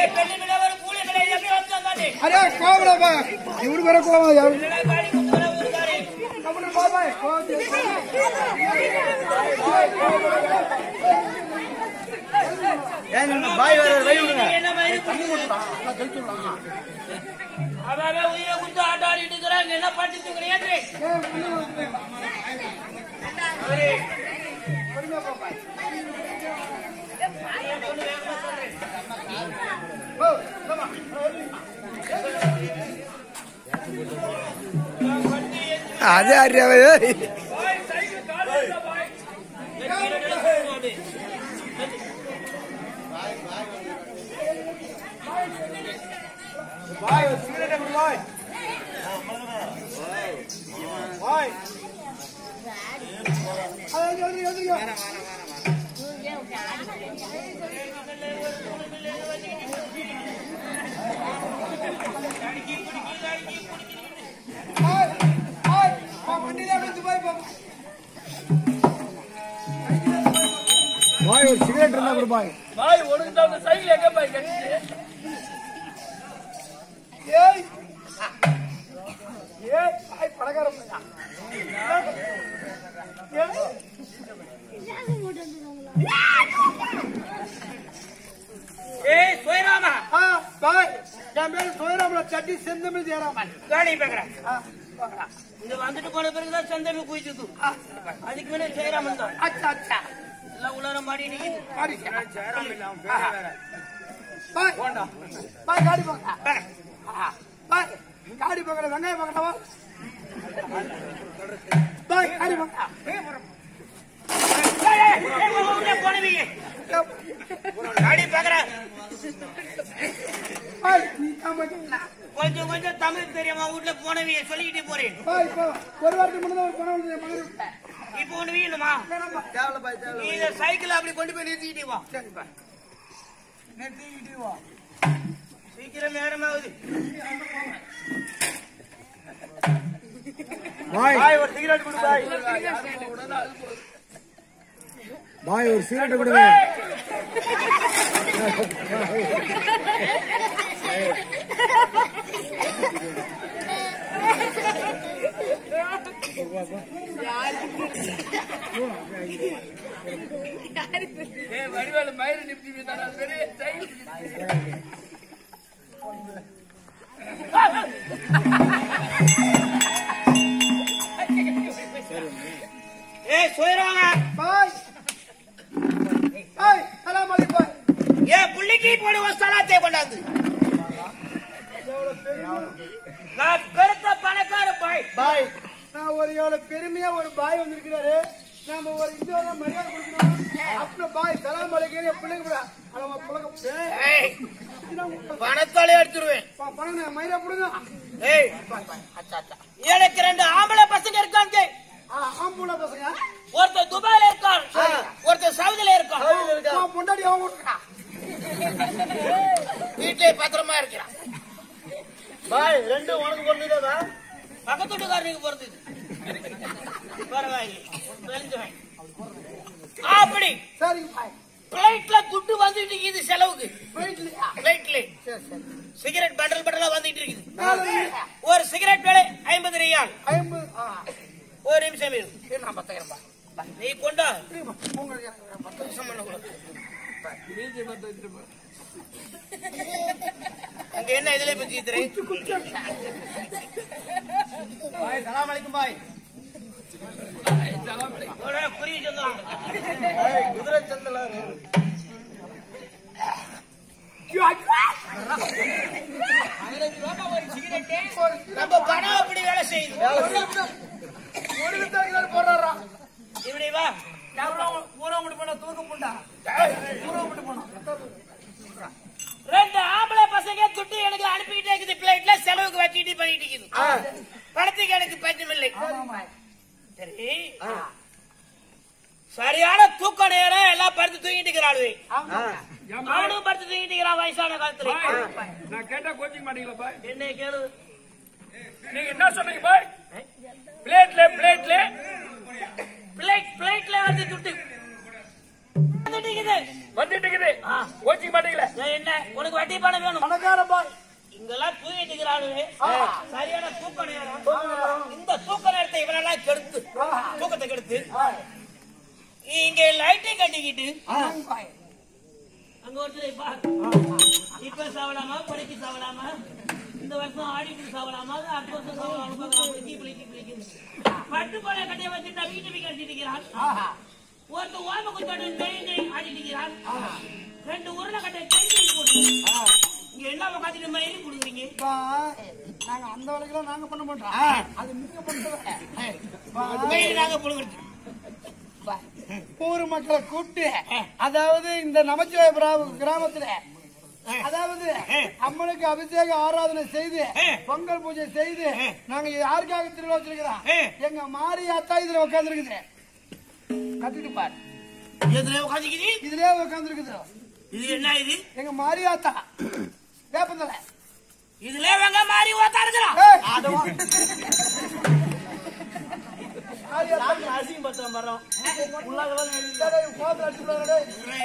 ஏய், பெண்ணு மேல ஒரு கூலி மேல எப்படி வந்தாங்க அரே கோவலப்பா இவரு வேற கோவம் யாரு காடி குத்துற ஊருக்காரே கம்முனு போ பாய் கோவம் பாய் வேற வை விடுங்க என்ன மாதிரி அதாவது உயிரை குத்து ஆட்ட ஆடிட்டு இருக்கிறாங்க என்ன பண்ணிட்டு இருக்கிறீங்க அது அறியாவே பாய் ஒரு சிகரெட் கொடு பாய் பாய் அது எழுதி எழுதிங்க பாய் பாய் பா வண்டியில அப்படியே துபாய் போ பாய் ஒரு சிகரெட் இருந்தா கொடு பாய் பாய் ஒழுங்கு அந்த சைக்கிள் எங்க பாய் கட்டிட்டு ஏய் ஏய் பாய் பணக்காரன் பையா. ஏய் ஏய் சுயராமா ஆ பாய் என் மேல சோயராமல சட்டி செந்தமிழ் ஜெயராமன் காடி பேக்கறேன் ஆ பாக்கடா. இங்க வந்துட்டு போன பிறகுதான் சந்தமே குயிச்சுது அதுக்கு முன்னே ஜெயராமன் தான் அச்சா அச்சா எல்லாம் உலர மாடி நிக்குது காடி பாய் பாய் காடி போங்க பாய் காடி போங்கடா வெங்காயம் போங்கடா பாய் காடி போங்க ஏய், ஏய், ஏய், உள்ள போனவீங்க காடி பேக்கறேன் பாய் நீ காமாட்டீங்களா கொஞ்சம் கொஞ்சம் தமிழ் தெரியாம வீட்டுல போனவிய சொல்லிக்கிட்டே போறேன் பாய் இப்போ ஒரு வாரத்துக்கு முன்னாடி ஒரு பணம் வந்து மகன் விட்டேன் இப்போ ஒண்ணு வீணுமா வேணாம்பா தேவல பாய் தேவல நீ இந்த சைக்கிள் அப்படி கொண்டு போய் நிறுத்திக்கிட்டே வா சரிப்பா நிறுத்திக்கிட்டு வா சீக்கிரம் நேரமாகுது பாய் பாய் ஒரு சிகரெட் கொடு பாய் பாய் ஒரு சிகரெட் கொடுங்க வடிவேலு மயிறு நிப்பி தானே பெரிய ஏய் சுயராங்க பாய் பாய் சலாம் அலைக்கும் பாய் ஏன் புள்ளிக்கு போடு ஒரு சலாத்தை கொண்டாந்து நான் பெருத்த பணக்கார பாய் பாய் நான் ஒரு எவ்வளவு பெருமையா ஒரு பாய் வந்திருக்கிறாரு நாம ஒரு இந்தியாவில மரியாதை கொடுக்கணும் அப்புறம் பாய் சலாம் அலைக்கும் என் பிள்ளைங்க கூட அளவா புழக்க ஏய் பணத்தாலே எடுத்துருவேன் பணம் நான் மயிரா கொடுங்க ஏய் எனக்கு ரெண்டு ஆம்பளை பசங்க இருக்காங்க ஆ, ஆம்பூல பசங்க ஒருத்தர் துபாயில இருக்கான் ஒருத்தர் சவுதியில இருக்கான் உன் பொண்டாடி அவங்க கொடுக்கா வீட்டிலே பத்திரமா இருக்கிறான் பாய் ரெண்டு உனக்கு பொண்ணுதானா பக்கத்து வீட்டுக்காரனுக்கு பிறந்தது பரவாயில்லை தெரிஞ்சவன் அப்படி சரிங்க பாய் பிளைட்ல துட்டு வந்துட்டு இருக்குது செலவுக்கு போயிட்டுலையா பிளைட்ல சரி சரி சிகரெட் பண்டல் பண்டலா வந்துட்டு இருக்குது நாலு ஒரு சிகரெட் விலை ஐம்பது ரியால் ஐம்பது ஆ ஒரு நிமிஷம் இரு சரி, நான் பத்தாயிரம் பாய் நீ கொண்டா சரிம்மா, உங்களுக்கு எனக்கு பத்து நிமிஷம் பண்ண கூட. அங்க என்ன இதுல பத்தி பாய் சலாம் அலைக்கும் பாய் புரிய சொன்னாங்க பாய் குதிரை சந்தல நம்ம பணம் அப்படி வேலை செய்யுது ஒரு வித்தாக்கினாரு போடுறாரா இப்படி வா ஊரம் விட்டு போனா தூக்க புண்டா ஊரம் விட்டு போனா ரெண்டு ஆம்பளை பசங்க துட்டு எனக்கு அனுப்பிக்கிட்டே இருக்குது பிளைட்ல செலவுக்கு வச்சுட்டு பண்ணிட்டு இருக்குது பணத்துக்கு எனக்கு பஞ்சம் இல்லை சரி சரியான தூக்க நேரம் எல்லாம் படுத்து தூங்கிட்டு இருக்கிறாள் அவனும் படுத்து தூங்கிட்டு இருக்கிறான் வயசான காலத்துல நான் கேட்டா கோச்சிக்க மாட்டீங்களா பாய் என்ன கேளு நீங்க என்ன சொன்னீங்க பாய் பிளேட்ல பிளேட்ல பிளைட் பிளைட்ல வந்து துட்டு வந்துட்டு இருக்குது. வந்துட்டு இருக்குது கோச்சிக்க மாட்டீங்களா நான் என்ன உனக்கு வட்டி பணம் வேணும் பணக்கார பாய் இங்கெல்லாம் தூங்கிட்டு இருக்கிறானுங்க சரியான தூக்க நேரம் இந்த தூக்க நேரத்தை இவனெல்லாம் கெடுத்து தூக்கத்தை கெடுத்து இங்க லைட்டை கட்டிக்கிட்டு அங்க ஒருத்தர் பாரு இப்ப சாவலாமா படிக்க சாவலாமா இந்த வருஷம் ஆடிட்டு சாவலாமா அடுத்த வருஷம் சாவலாமா பிடிச்சி பிடிச்சி பிடிக்குது பட்டு போல கட்டைய வச்சுட்டு வீட்டு போய் கட்டிட்டு இருக்கிறான் ஒருத்தர் ஓம குத்தாடு நெய் நெய் ஆடிட்டு இருக்கிறான் ரெண்டு உருளை கட்டை கை கை போட்டு இங்க என்ன உட்காந்துட்டு மயிலும் கொடுக்குறீங்க பா, நாங்க அந்த வேலைக்கெல்லாம் நாங்க பண்ண மாட்டோம் அது நீங்க பண்றது மயில் நாங்க புடுங்குறது ஊர் மக்களை கூப்பிட்டு அதாவது இந்த நமச்சிவாய கிராம- கிராமத்துல அதாவது அம்மனுக்கு அபிஷேக ஆராதனை செய்து பொங்கல் பூஜை செய்து நாங்க யாருக்காக திருவிழா வச்சிருக்கிறோம் எங்க மாரியாத்தா இதுல உட்கார்ந்து இருக்குது கத்துட்டு பாரு எதுல உட்காந்துக்குது இதுலயே உட்கார்ந்து இருக்குது இது என்ன இது எங்க மாரியாத்தா வேப்பந்தலை இதுல வெங்க மாறி ஓத்தா இருக்கிறான் ஏய், மாரியாத்தா நாங்க அசிங்கப்படுத்த மரம் டேய், கோபத்துல அடிச்சு விடாதடா,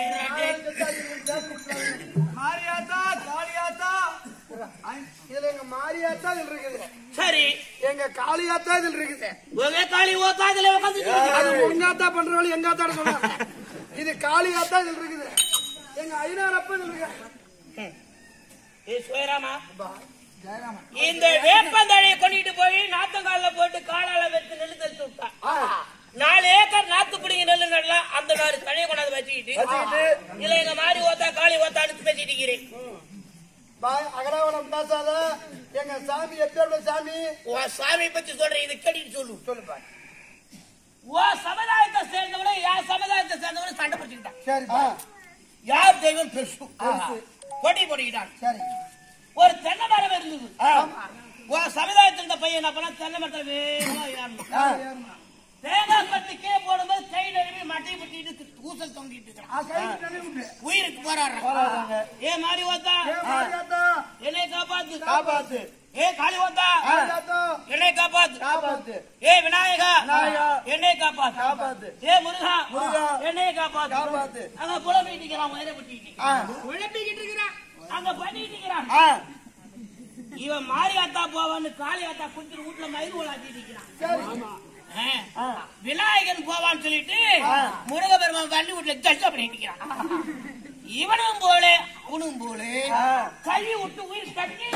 டேய். மாரியாத்தா காளியாத்தா இதுல எங்க மாரியாத்தா இதுல இருக்குது சரி எங்க காளியாத்தா இதுல இருக்குது ஒரே காளி ஓத்தா இதுல உட்காந்துட்டு அது உங்காத்தா பண்ற வேலை எங்காத்தா சொல்றாங்க இது காளியாத்தா இதுல இருக்குது எங்க ஐநாரப்ப இதுல இருக்கு ஏ சுயராமா ஜெயராமன் இந்த வேப்பந்தழையை கொண்டுட்டு போய் நாத்தங்கால போட்டு காலால வெத்து நெல்லு தெளிச்சு விட்டான் நாலு ஏக்கர் நாத்து பிடிங்க நெல்லு நடலாம் அந்த நாலு தழையை கொண்டாந்து வச்சுக்கிட்டு இல்ல எங்க மாறி ஓத்தா காளி ஓத்தா அடுத்து பேசிட்டு இருக்கிறேன் பாய் அகராவனம் பேசாத எங்க சாமி எப்பேருடைய சாமி உன் சாமி பத்தி சொல்றேன் இதை கேட்டுட்டு சொல்லு சொல்லு பாய் உன் சமுதாயத்தை சேர்ந்தவன என் சமுதாயத்தை சேர்ந்தவன சண்டை பிடிச்சுக்கிட்டான் சரி பாய் யார் தெய்வம் பெருசு போட்டி போட்டுக்கிட்டான் சரி ஒரு தென்னை மரம் இருந்தது உன் சமுதாயத்தில் இருந்த பையன் என்ன பண்ணா தென்னை மரத்துல வேகமா ஏறணும் ஆ, ஏறுமா. தேங்காய் பத்து கே போடும்போது கை நழுவி மட்டை பட்டிட்டு ஊசல் தொங்கிட்டு இருக்கிறான் ஆ, கை தள்ளி விட்டு. உயிருக்கு போராடுறான் ஏ மாறி ஓத்தா ஏ மாரியாத்தா என்னை காப்பாத்து காப்பாத்து ஏ காளி ஓத்தா மாரியாத்தா என்னை காப்பாத்து காப்பாத்து ஏ விநாயகா விநாயகா. என்னை காப்பாத்து காப்பாத்து ஏ முருகா முருகா. என்னை காப்பாத்து காப்பாத்து. அங்க புலம்பிட்டு இருக்கிறான் உயிரை பட்டிட்டு ஆ. குழப்பிக்கிட்டு இருக்கிறான் அங்க பண்ணிட்டு இருக்கிறான் ஆ, இவன் மாரியாத்தா போவான்னு காளியாத்தா குடிச்சிட்டு வீட்டுல மயிர் உலாத்திட்டு இருக்கிறான் ஆ. விநாயகன் போவான்னு சொல்லிட்டு முருகபெருமான் வண்டி வீட்டுல ஜட்ஜ் பண்ணிட்டு இருக்கிறான் இவனும் போல அவனும் போல கழுவி விட்டு உயிர் கட்டி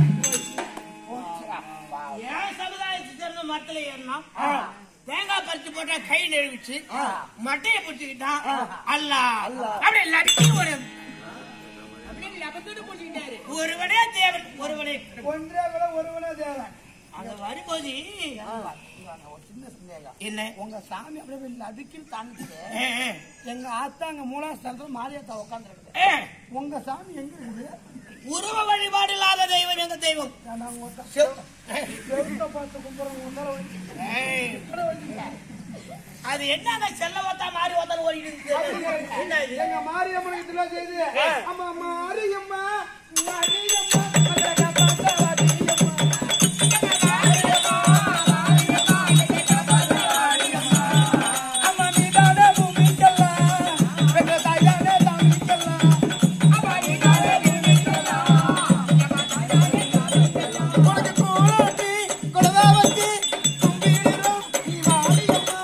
என் சமுதாயத்தை சேர்ந்த மரத்துல ஏறினா தேங்காய் பறிச்சு போட்டா கை நழுவிச்சு மட்டையை பிடிச்சுக்கிட்டான் அல்லா அப்படியே லட்சி ஒரு அப்படியே லபத்துட்டு பிடிச்சிக்கிட்டாரு ஒருவனே தேவன் ஒருவனே ஒன்றே விட ஒருவனே தேவன் அந்த வரும்போது ஒரு சின்ன சந்தேகம் என்ன உங்க சாமி அப்படியே வெளியில அடிக்கடி தாண்டிட்டு ஏ, ஏ, எங்க ஆத்தா அங்க மூலாஸ்தலத்துல மாரியாத்தா உட்காந்துருக்குது ஏ, உங்க சாமி எங்க இருக்குது உருவ வழிபாடு இல்லாத தெய்வம் எங்க தெய்வம் நாங்க ஒருத்தன் செவ்- செவுத்த பார்த்து கும்பிடுறோம் ஒன்றரை வச்சு ஏய், அது என்னங்க செல்ல ஓத்தா மாறி ஓத்தான்னு ஓடிட்டு இருக்கு என்ன இது எங்க மாரியம்மனுக்கு இதுல செய்து அம்மா மாரியம்மா மாரியம்மா மகரக பாச மாரியம்மா அம்மா நீதானே பூமிக்கெல்லாம் எங்க தாயானே தாமிக்கெல்லாம் அம்மா நீதானே பூமிக்கெல்லாம் உனக்கு கோலாட்டி குலதாவத்தி கும்பிடுறோம் நீ மாரியம்மா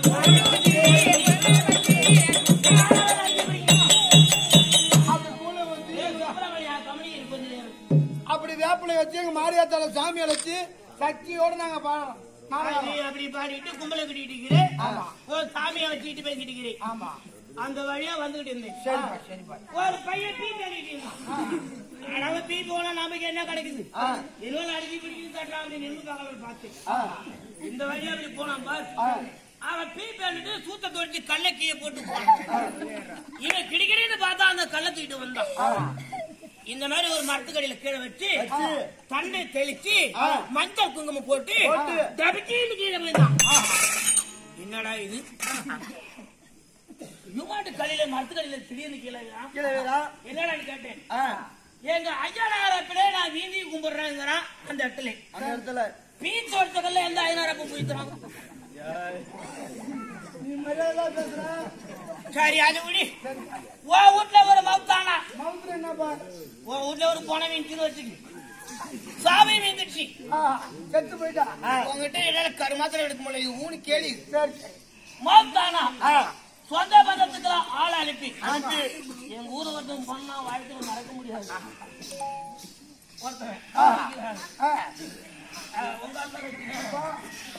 அப்படி கூட வந்து ஏய், சுப்பிரமணியா, கம்பெனி இருக்கு கொஞ்ச நேரம். அப்படி வேப்பிலை வச்சு எங்க மாரியாத்தால சாமி அழைச்சு சக்தியோட நாங்க பாடுறோம் நாடகம். அப்படி அப்படி பாடிட்டு கும்பலை கட்டிட்டு இருக்கிறேன் ஒரு சாமியை வச்சுக்கிட்டு பேசிட்டு இருக்கிறேன் ஆமா அந்த வழியா வந்துகிட்டு இருந்தேன் சரிப்பா சரிப்பா ஒரு பையன் பீ பண்ணிட்டு இருந்தான் நம்ம பீ போனா நமக்கு என்ன கிடைக்குது இன்னொரு அடிச்சு பிடிச்சு தட்டலாம் அப்படின்னு நின்று பார்த்து இந்த வழியா அப்படி போனான் பார் அவன் பீ பண்ணிட்டு சூத்த தொழிச்சு கல்ல கீழே போட்டு போனான் இவன் கிடிக்கிடின்னு பார்த்தா அந்த கல்ல தூக்கிட்டு வந்தான் இந்த மாதிரி ஒரு மரத்துக்கடியில கீழே வச்சு தண்ணி தெளிச்சு மஞ்சள் குங்குமம் போட்டு தபிச்சின்னு கீழே விழுந்தான் என்னடா இது யுமாட்டு கடையில மரத்துக்கடியில திடீர்னு கீழே விழுந்தான். கீழே வேறா என்னடான்னு கேட்டேன் ஆ, எங்க ஐயாயிரப்பிலே நான் வீதி கும்பிடுறேங்கிறான் அந்த இடத்துல அந்த இடத்துல பீச் ஒருத்தக்கல்ல எந்த ஐநூறு கும்பிடுறாங்க நீ மரியாதை பேசுற சரி அது விடி ஓ வீட்டுல ஒரு மவுத்தானா மவுத்துல என்னப்பா உன் வீட்டுல ஒரு போன வீட்டுன்னு வச்சுக்க சாமி வீந்துச்சு ஆ, செத்து போயிட்டா உங்ககிட்ட இடையில கருமாத்திரம் எடுக்க முடியல இது ஊனு கேள்வி சரி சரி. மோத்தானா சொந்த பந்தத்துக்கு ஆள் அனுப்பி எங்க ஊரு ஒருத்தன் பண்ணா வாழ்க்கையில மறக்க முடியாது ஒருத்தன் ஆ, அஹ், உங்க அண்ணன் வச்சுக்க.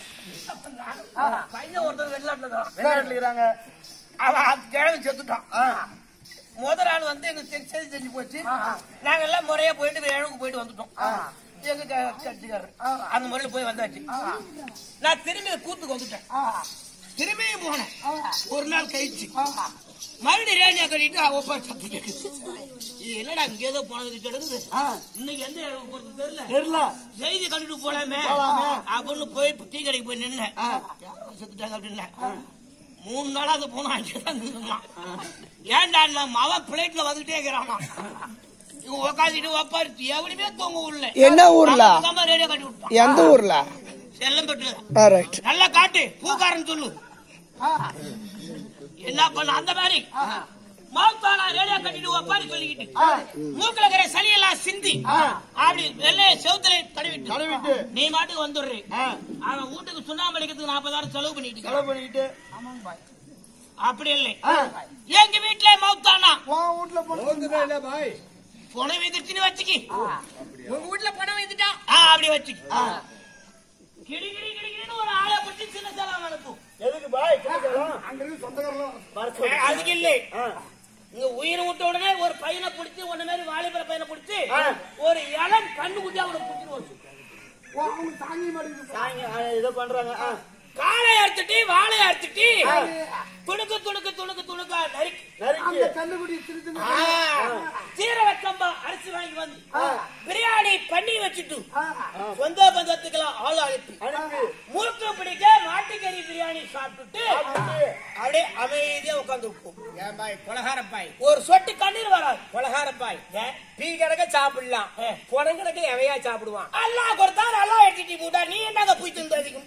பையன் ஒருத்தன் வெளிநாட்டுல தான் வெளிநாட்டுல இருக்கிறாங்க. அவன் அது கிழமை செத்துட்டான் முதல் நாள் வந்து எங்களுக்கு தெரி- செய்தி தெரிஞ்சு போச்சு நாங்க எல்லாம் முறையா போயிட்டு வேணுக்கு போயிட்டு வந்துட்டோம் எங்க க- கட்சிக்காரர் அந்த முறையில போய் வந்தாச்சு நான் திரும்பி கூத்துக்கு வந்துட்டேன் ஆ, திரும்பியும் போனேன் ஆ, ஒரு நாள் கழிச்சு ஆ, மறுபடியும் ரேடியோ கட்டிட்டு அவ போய் சத்து கேக்குது இது என்னடா இங்க ஏதோ போனதுக்கு கிடக்குது ஆ. இன்னைக்கு எந்த இடத்துக்கு போறது தெரியல தெரியல செய்தி கண்டுட்டு போலாமே போலாமே. அப்படின்னு போய் டீ கடைக்கு போய் நின்னேன் யாரோ செத்துட்டாங்க அப்படின்னு மூணு நாளா அந்த போன அங்கேதான் இருந்தான் ஏன்டா நம்ம அவன் பிளேட்ல வந்துட்டே இருக்கிறானா இவன் உக்காந்துட்டு உக்காந்து எவனுமே தூங்க உள்ள என்ன ஊர்ல? ரேடியோ கட்டி விட்டான் எந்த ஊர்ல செல்லம் பெற்று ரைட் நல்லா காட்டு பூக்காரன் சொல்லு ஆ, என்ன பண்ண அந்த மாதிரி மௌத்தானா ரேடியோ கட்டிட்டு உக்காரி சொல்லிக்கிட்டு ஆ, மூக்குல இருக்கிற சளியெல்லாம் சிந்தி அப்படி வெள்ளைய செவுத்துல தடவிட்டு தடவிட்டு. நீ மாட்டுக்கு வந்துடுறே ஆ. அவன் வீட்டுக்கு சுண்ணாம்பு அடிக்கிறதுக்கு நாற்பதாயிரம் செலவு பண்ணிட்டு செலவு பண்ணிட்டு அப்படி இல்லை ஆ, எங்க வீட்டுல மௌத்தானா உன் வீட்டுல பொண்ணு பணம் வந்துருச்சுன்னு வச்சுக்கி உங்க வீட்டுல பணம் வந்துட்டா ஆ, அப்படி வச்சுக்கி கிடி கிடி கிடி கிடின்னு ஒரு ஆளை பிடிச்சி சின்ன செலவு அனுப்பும் எதுக்கு பாய் கேட்கலாம் அங்க இருந்து சொந்தக்காரலாம் வர சொல்லு. ஏ, அதுக்கு இல்லை இங்க உயிரை விட்ட உடனே ஒரு பையனை பிடிச்சி உன்ன மாதிரி வாலிபர பையனை பிடிச்சி ஒரு இளம் கண்ணு குட்டி அவனை பிடிச்சிட்டு அவங்க தாங்கி மாட்டேங்குது தாங்க, ஆ, ஏதோ பண்றாங்க ஆ. காலை அறுத்துட்டு வாழை அறுத்துட்டு துணுக்கு துணுக்கு துணுக்கு துணுக்கா நறுக்கி நறுக்கி அந்த கண்ணுக்குடி சிறு சின்ன சீரக சம்பா அரிசி வாங்கி வந்து பிரியாணி பண்ணி வச்சுட்டு ஆ, சொந்த பந்தத்துக்கெல்லாம் ஆள் அனுப்பி அனுப்பி முறுக்கு பிடிக்க மாட்டுக்கறி பிரியாணி சாப்பிட்டுட்டு அப்படியே அமைதியா உட்காந்துருப்போம் ஏன் பாய் கொலகார பாய் ஒரு சொட்டு கண்ணீர் வராது பலகார பாய் டீ கணக்க சாப்பிடலாம் பணம் கணக்கு எவையா சாப்பிடுவான் அல்லாஹ் கொடுத்தா நல்லா எடுத்துட்டு போட்டா நீ என்னங்க போய் திண்டு அதிகம்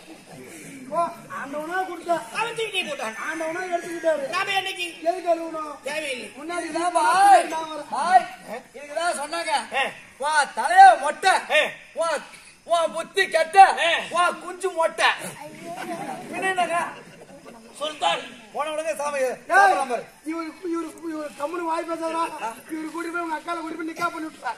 ஓ, ஆண்டவனா கொடுத்தா அவன் தூக்கி போட்டான் ஆண்டவனா எடுத்துக்கிட்டாரு நாம என்னைக்கு எதுக்கு அழுவணும் தேவையில்லை முன்னாடி இதுதான் பாய். நான் வரேன். பாய் இதுக்குதான் சொன்னாங்க வா தலைய மொட்டை வா வா புத்தி கெட்ட வா குஞ்சு மொட்டை என்னங்க சுல்தான் போன உடனே சாமி ஏய், சாப்பிடாம இரு. இவரு இவரு இவரு கம்முனு வாய் பேசாதா இவரு கூட்டி போய் உங்க அக்கால கூட்டி போய் நிக்கா பண்ணி விட்டுறா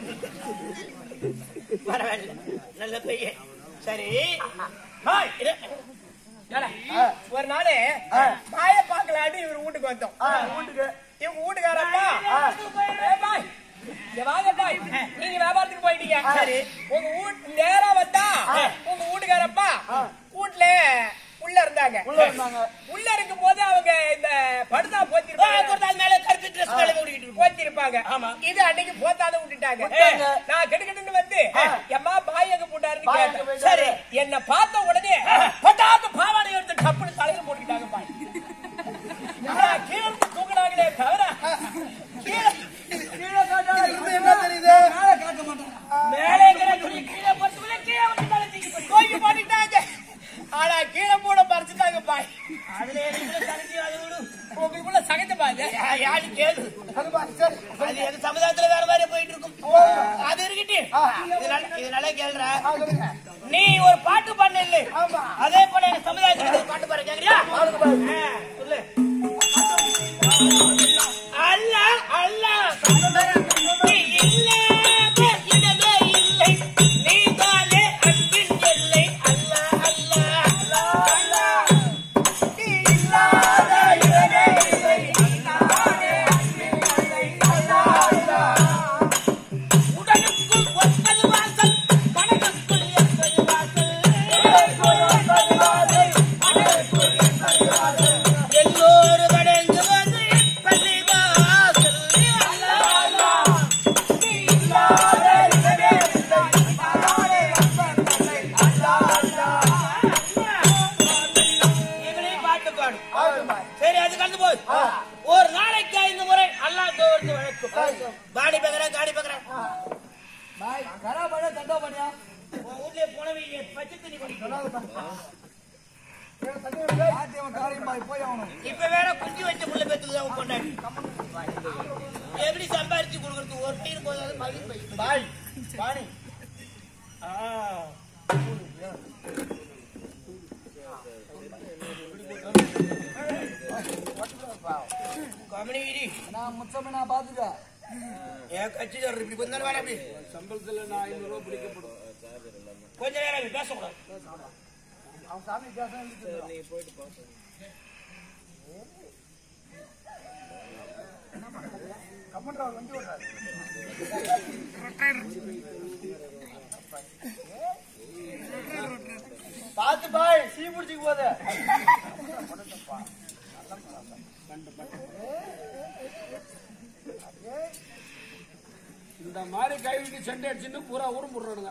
பரவாயில்ல நல்ல பையன் சரி பாய், இரு. ஏடா, ஒரு நாள் மாய பாக்கலான்னு இவர் வீட்டுக்கு வந்தோம் வீட்டுக்கு இவங்க வீட்டுக்காரப்பா ஏய் பாய் இங்க வாங்க பாய் நீங்க வியாபாரத்துக்கு போயிட்டீங்க சரி உங்க வீட்டு நேரா வந்தா உங்க வீட்டுக்காரப்பா வீட்டுல உள்ள இருந்தாங்க உள்ள இருந்தாங்க. உள்ள இருக்கும் போது அவங்க இந்த படுதா ஆ, போத்திருப்பாங்க கொடுத்தா அது மேல கருப்பு ட்ரெஸ் மேல மூடிக்கிட்டு இருக்கும். போத்திருப்பாங்க இது அன்னைக்கு போத்தாத விட்டுட்டாங்க விட்டாங்க. நான் கெடுக்கட்டுன்னு வந்து எம்மா பாய் எங்க போட்டாருன்னு பாய் எங்க கேட்டேன் போயிட்டாரு? சரி என்ன பார்த்த உடனே பட்டாத்து பாவாடை எடுத்து டப்புன்னு தலையில போட்டுக்கிட்டாங்க பாய் ஆனா, கீழே இருந்து தூக்குனாங்களே தவிர கீழே கீழே காட்டாத இருந்து என்ன தெரியுது மேலே இருக்கிற துணி கீழே போட்டுவிட, கீழே வந்து மேல தூக்கி போடு. தூக்கி போட்டுட்டாங்க ஆனா கீழே போட பறிச்சுட்டாங்க பாய் அதுல இருக்கிற சளிச்சு அது விடு. உங்களுக்குள்ள சகஜ பாய் யா- யாரு கேளு. அது பாரு, சரி அது எங்க சமுதாயத்துல வேற மாதிரி போயிட்டு இருக்கும் அது இருக்கட்டு இது நல்ல- இது நல்லா கேளுடா. ஆ, சொல்லுங்க நீ ஒரு பாட்டு பண்ண இல்லை ஆமா. அதே போல எங்க சமுதாயத்துல ஒரு பாட்டு பாரு கேக்குறியா ஆ, சொல்லு அல்ல அல்ல நீ இல்லாத இடமே இல்லை நீதானே அன்பின் எல்லை அல்ல அல்ல அல்ல அல்ல நீ இல்லாத இடமே இல்லை நீதானே அன்பின் எல்லை அல்ல அல்ல உடலுக்குள் ஒன்பது வாசல் மனதுக்குள் எண்பது வாசல் எல்லோரும் அடைந்து வந்து பள்ளி வாசல் இவனையும் பாட்டு பாடும் சரி அது கண்டு போய் ஒரு நாளைக்கு ஐந்து முறை அல்லா தோர்ந்து வழக்கும் பாடி பக்கறேன் காடி பக்கறேன் பாய் கரா பண்ண தண்டோ பண்ணியா உன் வீட்லயே போனவே இல்லையே, பச்சை தண்ணி குடிக்கணும். இப்ப வேற குஞ்சு வச்ச புள்ள பெத்துக்கு தான் கொண்டாடி எப்படி சம்பாரிச்சு கொடுக்கறது ஒரு டீர் போதாது மகிழ்ச்சி பாய் பாணி கம்யூனிட்டி நான் முச்சமே நான் பாத்துட்டேன் என் கட்சி இப்படி கொஞ்ச நேரம் வேணா அப்படி சம்பளத்துல நான் ஐநூறு ரூபாய் பிடிக்கப்படும் கொஞ்ச நேரம் அப்படி பேசக்கூடாது அவன் சாமி பேச கம்மன்றா வண்டி ஓடுறாரு பாத்து பாய் சீ முடிச்சுக்கு போகுது இந்த மாதிரி கைவிட்டு சண்டை அடிச்சுட்டு பூரா ஊரும் போடுறானுங்க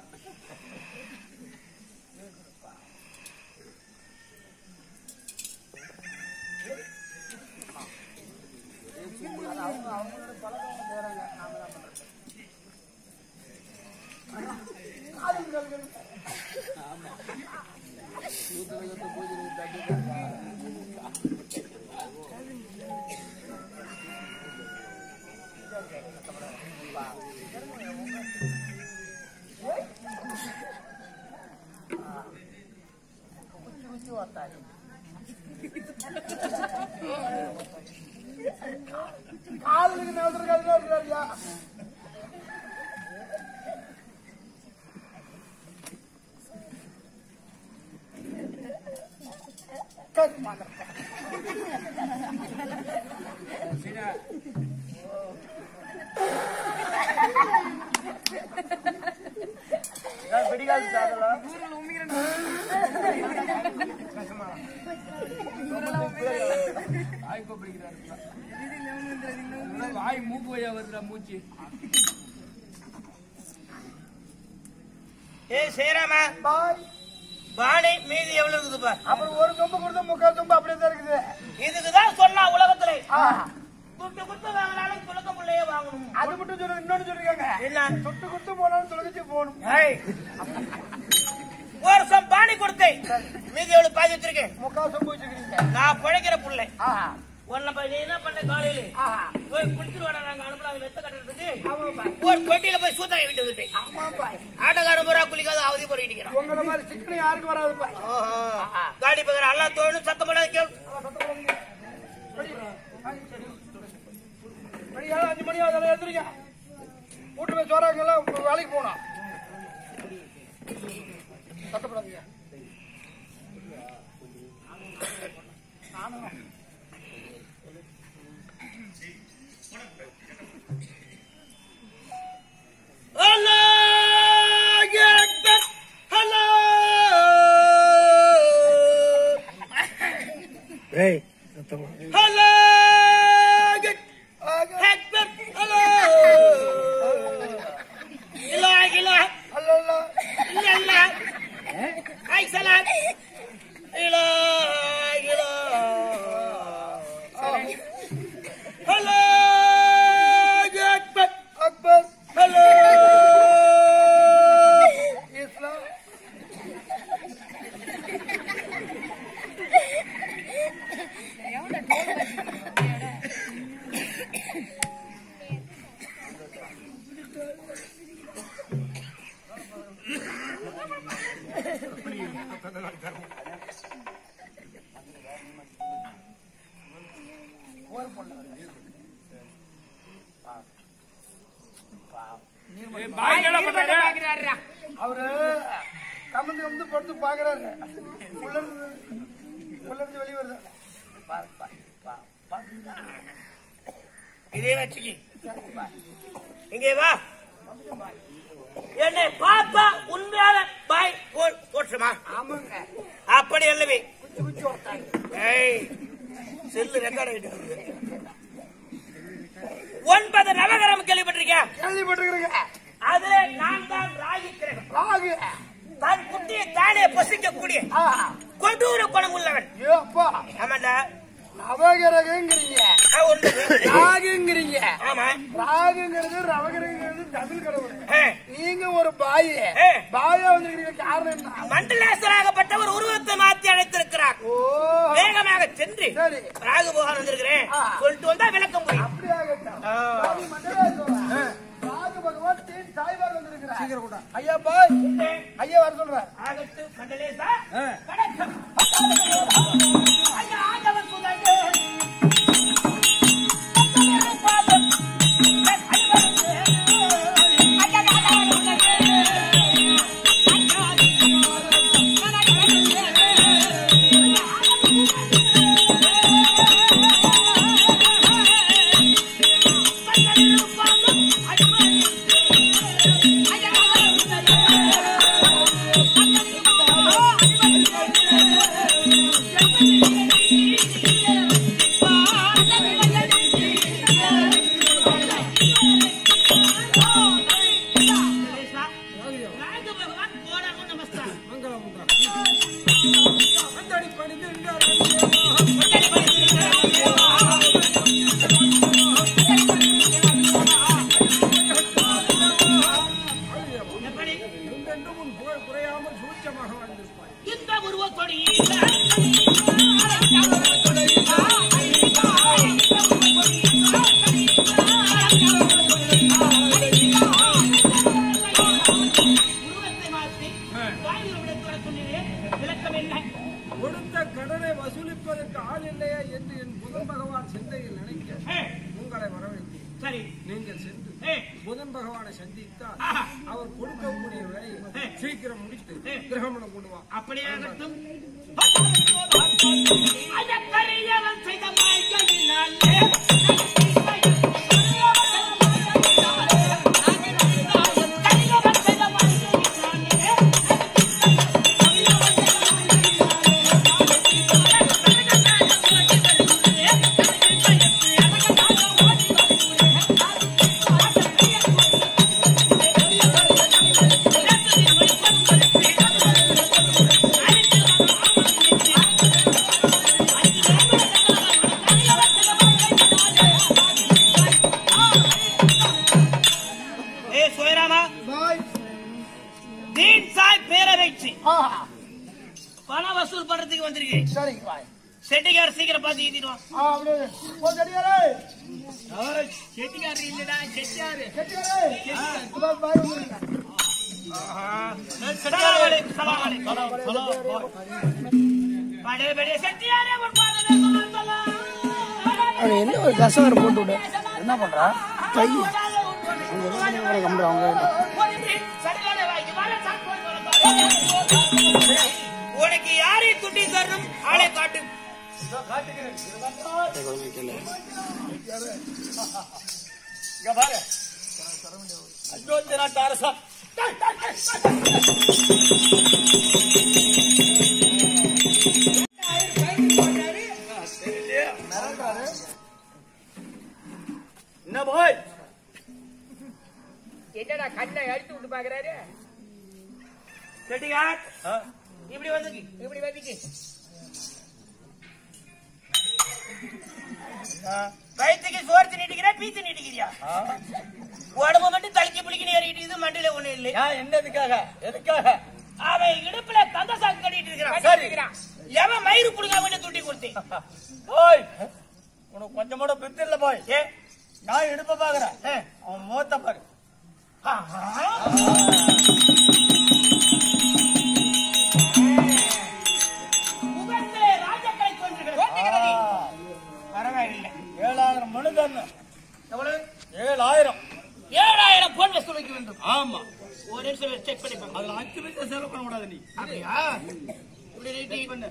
காலுக்கு நேரத்துக்கு அதுல இருக்கிறாரியா பிடிக்காது சாதலாம் வாய் கொப்பளிக்கிறாரு வாய் மூக்கு வழியா வருதுடா மூச்சு ஏ சேராமா பாய் பானை மீதி எவ்வளவு இருக்குது பார் அப்புறம் ஒரு சொம்பு கொடுத்தா முக்கால் சொம்பு அப்படியே தான் இருக்குது இதுக்குதான் சொன்னா உலகத்துல ஆ, துட்டு குத்து வாங்கினாலும் துளக்க பிள்ளையே வாங்கணும் அது மட்டும் சொல்லுங்க இன்னொன்னு சொல்லிருக்காங்க என்ன தொட்டு கொடுத்து போனாலும் தொலைச்சு போகணும் ஏய். ஒரு வருஷம் பானி கொடுத்தேன் மீதி எவ்வளவு பாதி வச்சிருக்கேன் முக்கால் சொம்பு வச்சுக்கிறீங்க நான் பிழைக்கிற புள்ளை ஆஹா உன்னை போய் நீ என்ன பண்ண காலையில ஆஹா போய் குடிச்சிட்டு வாடா நாங்க அனுப்பலாம் வெத்த கட்டுறதுக்கு ஒரு கொட்டியில போய் சூத்தாங்க விட்டு வந்துட்டேன் ஆமா பாய் ஆட்டக்காரன் பூரா குளிக்காத அவதி போட்டு உங்களை மாதிரி சிக்கன யாருக்கும் வராது பாய் காடி பக்கற அல்லா தோணும் சத்தம் போடாத கேளு மணி ஏழு அஞ்சு மணி அதெல்லாம் எடுத்துருங்க வீட்டு போய் சோறாங்கெல்லாம் வேலைக்கு போகணும் சத்தப்படாதீங்க அல்ல அக்பர் இஸ்லாம் பாய் என்ன பண்றாரு அவரு கமந்து கமந்து படுத்து பாக்குறாரு உள்ள இருந்து உள்ள இருந்து வெளியே வருது பாரு, பாரு, பாரு, பாரு. இதே வச்சுக்கி இங்கே வா என்னை பார்த்தா உண்மையான பாய் போல் தோற்றமா ஆமாங்க அப்படி அல்லவே குச்சி குச்சி ஓட்டாங்க ஏய் செல்லு ரெக்கார்ட் ஆகிட்டு ஒன்பது நவகரம் கேள்விப்பட்டிருக்கேன் கேள்விப்பட்டிருக்கிறீங்க அதுல நான் தான் ராகி கிரகம் ராகு தன் குட்டியை தானே பசிக்கக்கூடிய ஆ கொடூர குணம் உள்ளவன் ஏ அப்பா ஆமாண்டா அவகிரகங்கிறீங்க ஆ, ஒண்ணு. ராகுங்கிறீங்க ஆமா ராகுங்கிறது ரவகிரகங்கிறது தமிழ் கடவுள் ஆ. நீங்க ஒரு பாய் ஆ. பாயா வந்திருக்கிறீங்க காரணம் என்ன மண்டலேஸ்வராகப்பட்ட ஒரு உருவத்தை மாத்தி அழைத்திருக்கிறார் ஓ வேகமாக சென்று சரி ராகு போகான் வந்திருக்கிறேன் ஆ. சொல்லிட்டு வந்தா விளக்கம் புரியும் அப்படி ஆகட்டும் சாமி மண்டலேஸ்வரன். ராகு பகவான் தீன் சாய்பார் வந்திருக்கிறார் சீக்கிரம் கூட ஐயா பாய் ஐயா வர சொல்றேன் ஆகட்டு மண்டலேசா வணக்கம். ஐயா, ஆண்டவன் புகழே. பாதம். மண்டலேசா, ராகு பகவான் கோடானு நமஸ்காரம் எப்படி குறையாமல் சூட்சமாக வாழ்ந்திருப்பாய் இந்த உருவத்தொடி உருவத்தை மாற்றி வாயுவை விடத்தோட சொன்னீரே விளக்கம் என்ன கொடுத்த கடனை வசூலிப்பதற்கு ஆள் இல்லையா என்று என் புதன் பகவான் சிந்தையில் நினைக்க ஏ, உங்களை வரவேற்கிறேன் சரி நீங்கள் சென்று ஏ, புதன் பகவானை சந்தித்தால் ஆஹா. அவர் கொடுக்கக்கூடிய வேலையை சீக்கிரம் முடித்து ஏ. கிரகமணம் கொண்டு வா அப்படியாகட்டும் அதற்கரியவன் செய்த மாய்களினாலே கரியவன் செய்த மாய்களினாலே ஏ சுயராமா பாய் தீன் சாய் பேரவைச்சு ஆஹா பண வசூல் பண்றதுக்கு வந்திருக்கேன் சரிங்க பாய் செட்டிக்கார சீக்கிரம் பார்த்து ஈதிடுவான் ஆ அப்படியே ஓ செடியாரே செட்டிக்கார இல்லடா செட்டியாரு செடியாரே பாய் பாய் வந்துருங்க சலாம் அலைக்கும், சலாம் அலைக்கும். படே படே செட்டியாரே ஒரு பாதமே சலாம், சலாம். என்ன ஒரு கசவரை போட்டு விடு என்ன பண்றா கை உனக்கு யாரை துட்டி தரணும் ஆளை காட்டு இங்க பாரு அஞ்சோத்தி நாட்டு அரசன் என்ன பாய் என்னடா கண்ணை அடித்து விட்டு பாக்குறாரு செட்டிகார் இப்படி வந்து இப்படி வந்துக்கு வயிற்றுக்கு சோர்த்து நீட்டிக்கிற பீத்து நீட்டிக்கிறியா உடம்பு மட்டும் தலைக்கு பிடிக்கணும் ஏறிட்டு மண்டியில ஒண்ணு இல்லை ஏன் என்னதுக்காக எதுக்காக அவன் இடுப்புல தந்த சாக்கு கட்டிட்டு இருக்கிறான் சரி எவன் மயிறு புடுங்க அவன் துட்டி கொடுத்தேன் ஓய் உனக்கு கொஞ்சம் கூட பித்து இல்ல போய் ஏ நான் இடுப்ப பாக்குறேன் அவன் முகத்தை பாரு முகத்திலே ராஜக்கலை தோன்றுகிறது பரவாயில்லை ஏழாயிரம் மனு தரணும் எவ்வளவு ஏழாயிரம் ஏழாயிரம் பொன் வசூல் வைக்க வேண்டும் ஆமா ஒரு நிமிஷம் செக் பண்ணி பாருங்க அதுல அஞ்சு பைசா செலவு பண்ண கூடாது நீ அப்படியா இப்படி நீட்டி பண்ணு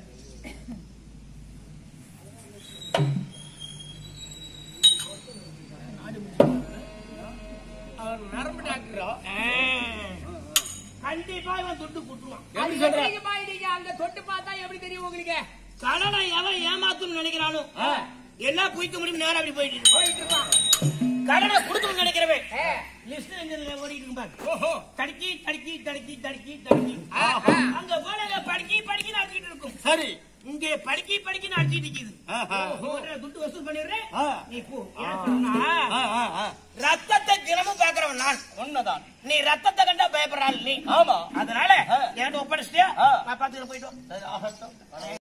அவர் நரம்பு டாக்டரா ஆ. கண்டிப்பா இவன் துட்டு குட்டுவான் அது எப்படிங்க பாயிட்டீங்க அந்த தொட்டு பார்த்தா எப்படி தெரியும் உங்களுக்கு கடனை எவன் ஏமாத்தும் நினைக்கிறானோ எல்லாம் குயிக்க முடியும் நேரம் அப்படி போயிட்டு இருக்கு. போயிட்டு இருப்பான் கடனை கொடுக்கணும்னு நினைக்கிறவன் ஏ, லிஸ்ட் எங்க ஓடிட்டு இருப்பாங்க தடுக்கி தடுக்கி தடுக்கி தடுக்கி தடுக்கி அங்க போல படுக்கி படுக்கி நடத்திட்டு இருக்கும் சரி இங்கே படிக்கி படிக்கி அடிச்சு நிக்குது ஆஹா. உடனே துட்டு வசூல் பண்ணிடுறேன் ஆ. நீ போ ஏன் சொன்னா, ஆ, ஆ, ஆ. ரத்தத்தை தினமும் பாக்குறவன் நான் உண்மைதான் நீ ரத்தத்தை கண்டா பயப்படுறாள் நீ ஆமா அதனால ஆ. என்கிட்ட ஒப்படைச்சிட்டியா ஆ. நான் பாத்துக்கிட்டு போயிட்டு வா. சரி, ஆகட்டும்.